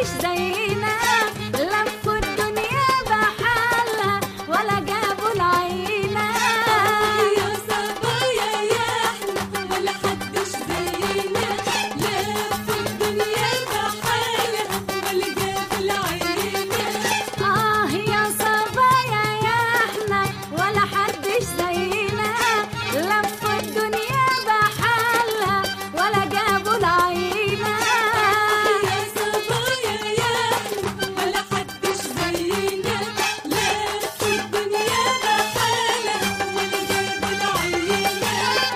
محدش زينا لفوا الدنيا بحالها ولا جابوا العينا يا صبايا يا احنا ولا حدش زينا لفوا الدنيا بحالها ولا جاب العينا آه يا صبايا يا احنا ولا حدش زينا لفوا الدنيا بحالها ولا جابوا العينا يا صبايا يا احنا ولا حدش زينا لفوا الدنيا بحالها ولا جاب العينا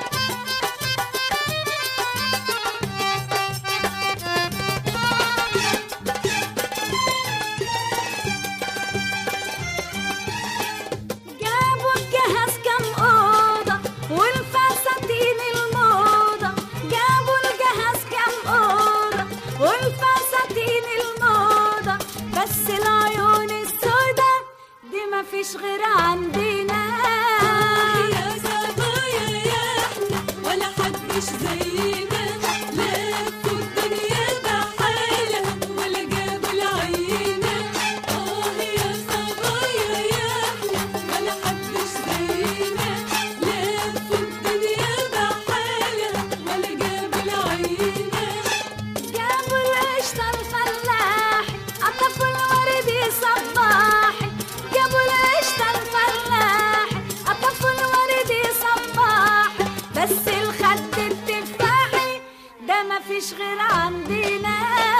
جابوا الجهاز كام أوضة والفساتين الموضة جابوا الجهاز كام أوضة والفساتين الموضة بس العيون السودا دي مفيش غير عندنا يا صبايا يا احنا ولا حدش زينا لفوا الدنيا بحالها ولا جابوا العينا اه يا صبايا يا احنا ولا حدش زينا لفوا الدنيا بحالها ولا جابوا العينا جابوا القشطة الفلاحي قطفوا الورد صباحي جابوا القشطة الفلاحي قطفوا الورد صباحي بس الخد التفاحي ده مفيش غير عندنا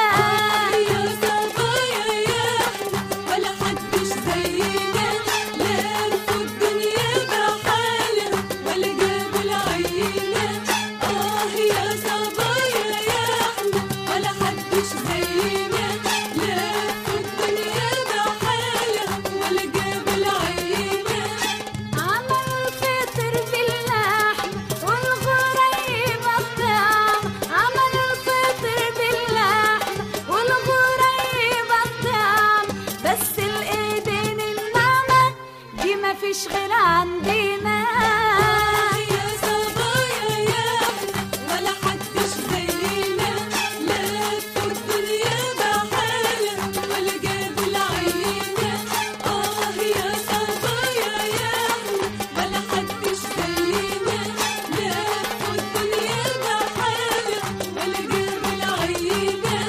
يا صبايا يا احنا ولا حدش زينا لفوا الدنيا بحالها ولا جابوا العينا اه يا صبايا يا احنا ولا حدش زينا لفوا الدنيا بحالها ولا جابوا العينا عملوا الفطر باللحم والغريب الطعم عملوا الفطر باللحم والغريب الطعم بس الايدين الناعمة دي مفيش غير عندنا يا صبايا يا احنا ولا حدش زينا لفوا الدنيا بحالها ولا جابوا العينا اه يا صبايا يا احنا ولا حدش زينا لفوا الدنيا بحالها ولا جابوا العينا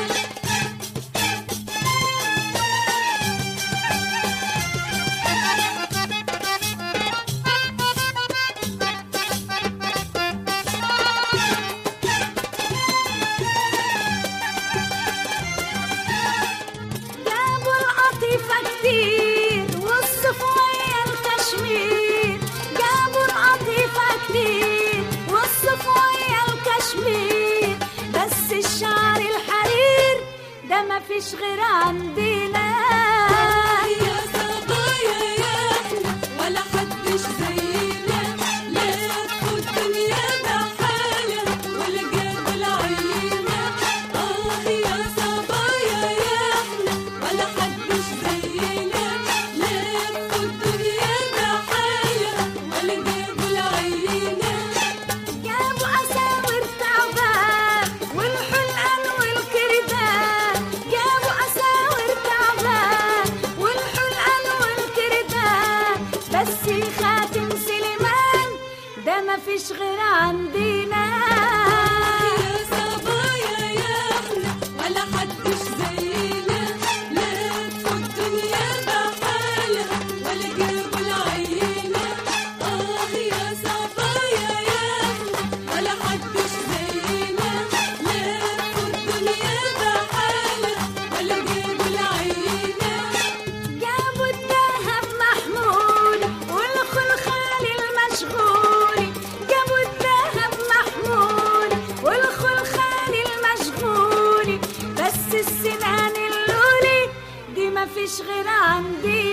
جابوا القطيفة كتير والصفوية الكشمير جابوا القطيفة كتير والصفوية الكشمير بس الشعر الحرير ده مفيش غير عندنا يا صبايا يا احنا ولا حدش زينا لفوا الدنيا بحالها ولا جابوا العينا اه يا صبايا يا احنا ولا حدش زينا لفوا الدنيا بحالها ولا جابوا العينا جابوا أساور تعبان والحلقان والكردان جابوا أساور تعبان والحلقان والكردان بس خاتم سليمان ده مفيش غير عندنا يا صبايا يا احنا ولا حدش زينا لفوا الدنيا بحالها ولا جابوا العينا اه يا صبايا يا احنا ولا حدش زينا لفوا الدنيا بحالها ولا جابوا العينا جابوا الذهب محمول والخلخال المشغول جابوا الذهب محمول والخلخال المشغول بس السنان اللولي دي مفيش غير عندي